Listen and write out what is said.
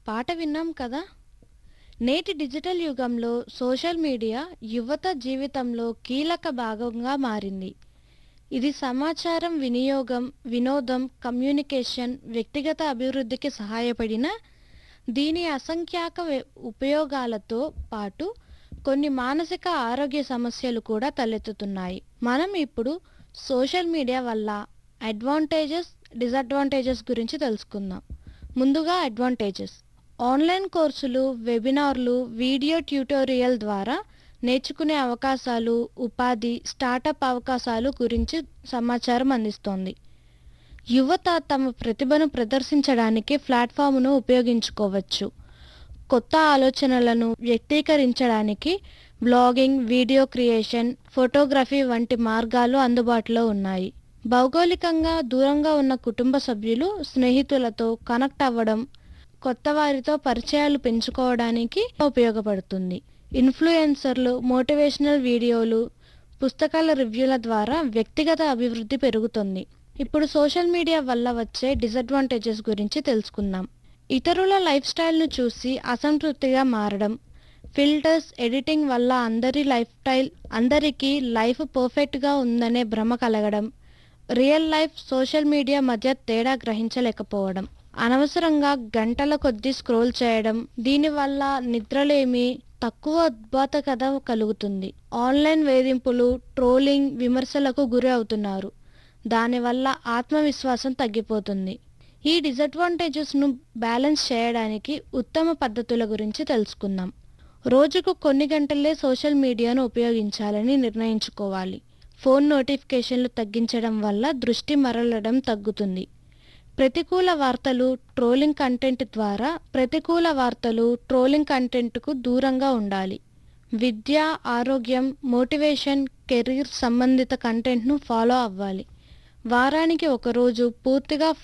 పాట విన్నాం కదా నేటి డిజిటల్ యుగంలో సోషల్ మీడియా యువత జీవితంలో కీలక భాగంగా మారింది ఇది సమాచారం వినియోగం వినోదం కమ్యూనికేషన్ వ్యక్తిగత అభివృద్ధికి సహాయపడిన దీని అసంఖ్యాక వె- ఉపయోగాలతో పాటు కొన్ని మానసిక ఆరోగ్య సమస్యలు కూడా తలెత్తుతున్నాయి మనం ఇప్పుడు సోషల్ మీడియా వల్ల అడ్వాంటేజెస్ డిసడ్వాంటేజెస్ గురించి తెలుసుకుందాం ముందుగా అడ్వాంటేజెస్ ఆన్లైన్ కోర్సులు వెబినార్లు వీడియో ట్యూటోరియల్ ద్వారా నేర్చుకునే అవకాశాలు ఉపాధి స్టార్టప్ అవకాశాలు గురించి సమాచారం అందిస్తోంది యువత తమ ప్రతిభను ప్రదర్శించడానికి ప్లాట్ఫామ్ను ఉపయోగించుకోవచ్చు కొత్త ఆలోచనలను వ్యక్తీకరించడానికి బ్లాగింగ్ వీడియో క్రియేషన్ ఫోటోగ్రఫీ వంటి మార్గాలు అందుబాటులో ఉన్నాయి భౌగోళికంగా దూరంగా ఉన్న కుటుంబ సభ్యులు స్నేహితులతో కనెక్ట్ అవ్వడం కొత్త వారితో పరిచయాలు పెంచుకోవడానికి ఉపయోగపడుతుంది ఇన్ఫ్లుయెన్సర్లు మోటివేషనల్ వీడియోలు పుస్తకాల రివ్యూల ద్వారా వ్యక్తిగత అభివృద్ధి పెరుగుతుంది ఇప్పుడు సోషల్ మీడియా వల్ల వచ్చే డిసడ్వాంటేజెస్ గురించి తెలుసుకుందాం ఇతరుల లైఫ్ స్టైల్ను చూసి అసంతృప్తిగా మారడం ఫిల్టర్స్ ఎడిటింగ్ వల్ల అందరి లైఫ్ స్టైల్ అందరికీ లైఫ్ పర్ఫెక్ట్గా ఉందనే భ్రమ కలగడం రియల్ లైఫ్ సోషల్ మీడియా మధ్య తేడా గ్రహించలేకపోవడం అనవసరంగా గంటల కొద్దీ స్క్రోల్ చేయడం దీనివల్ల నిద్రలేమి తక్కువ ఉద్బాతకత కలుగుతుంది ఆన్లైన్ వేధింపులు ట్రోలింగ్ విమర్శలకు గురి అవుతున్నారు దానివల్ల ఆత్మవిశ్వాసం తగ్గిపోతుంది ఈ డిసడ్వాంటేజెస్ను బ్యాలెన్స్ చేయడానికి ఉత్తమ పద్ధతుల గురించి తెలుసుకుందాం రోజుకు కొన్ని గంటలే సోషల్ మీడియాను ఉపయోగించాలని నిర్ణయించుకోవాలి ఫోన్ నోటిఫికేషన్లు తగ్గించడం వల్ల దృష్టి మరలడం తగ్గుతుంది ప్రతికూల వార్తలు ట్రోలింగ్ కంటెంట్ ద్వారా ప్రతికూల వార్తలు ట్రోలింగ్ కంటెంట్కు దూరంగా ఉండాలి విద్య ఆరోగ్యం మోటివేషన్ కెరీర్ సంబంధిత కంటెంట్ను ఫాలో అవ్వాలి వారానికి ఒకరోజు పూర్తిగా